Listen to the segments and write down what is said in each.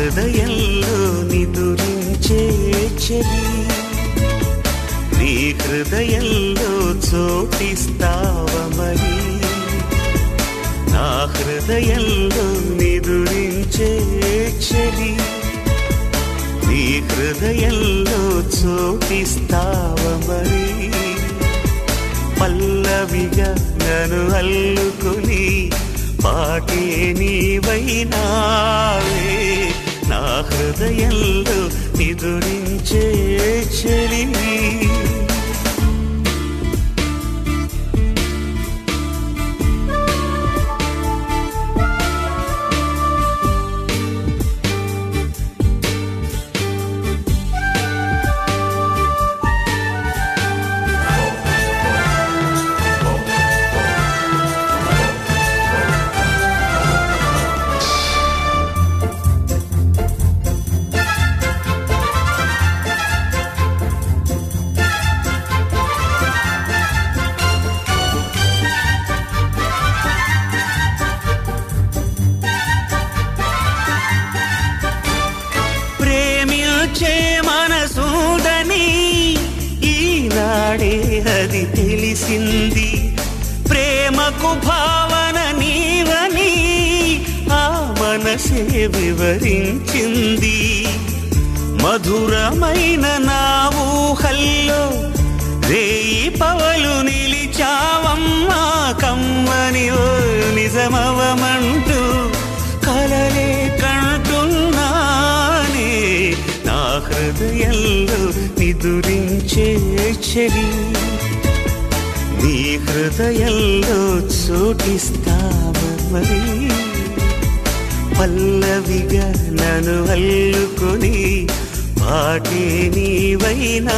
హృదయంలో నిదురించే చెలి నీ హృదయంలో చోటిస్తావ మరి నా హృదయంలో నిదురించే చెలి నీ హృదయంలో చోటిస్తావ మరి పల్లవిగా నన్ను అల్లుకుని పాటే నీవైనావే నా హృదయంలో నిదురించే చెలి ప్రేమించే మనసూదని ఈనాడే అది తెలిసింది ప్రేమకు భావన నీవని ఆ మనసే వివరించింది మధురమైన నా ఊహల్లో రేయి పవలు నిలిచావమ్మా కమ్మని ఓ నిజమవమంటూ కలలే కంటున్నానే నా హృదయంలో నిదురించే చెలి నీ హృదయంలో చోటిస్తావ మరి పల్లవిగా నన్ను అల్లుకొని పాటే నీవైనా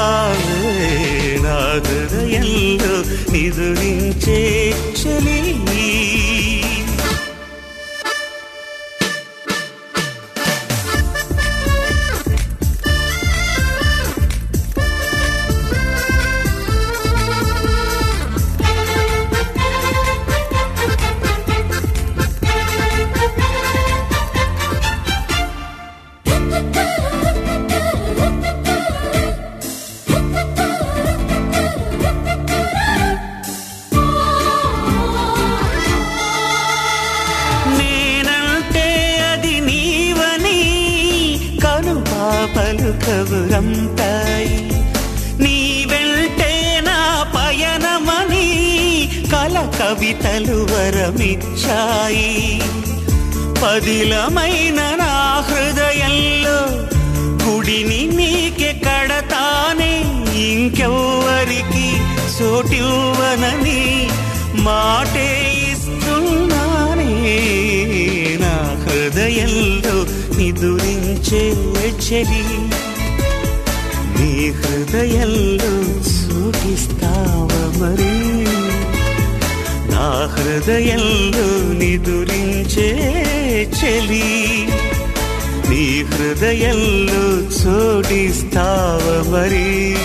నా హృదయంలో నిదురించే చలి నేనంటే అది నీవని కను పాపలు కబురంతాయి నీ వెంటే నా పయనమని కల కవితలు వరమిచ్చాయి పదిలమైన నా హృదయంలో గుడిని నీకే కడతానే ఇంకెవ్వరికి చోటివ్వనని మాటే ఇస్తున్నానే నా హృదయంలో నిదురించే చెలి నీ హృదయంలో సూటిస్తావ మరి నా హృదయంలో నిదురించే చెలి నీ హృదయంలో చోటిస్తావ మరి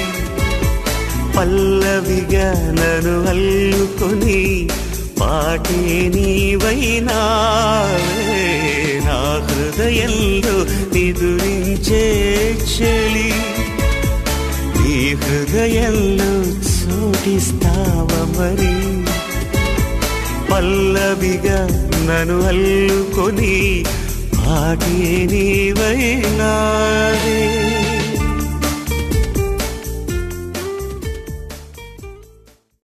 పల్లవిగా నన్ను అల్లుకొని పాటే నీవైనావే నా హృదయంలో నిదురించే చెలి నీ హృదయంలో చోటిస్తావ మరి పల్లవిగా నన్ను అల్లుకొని పాటే నీవైనావే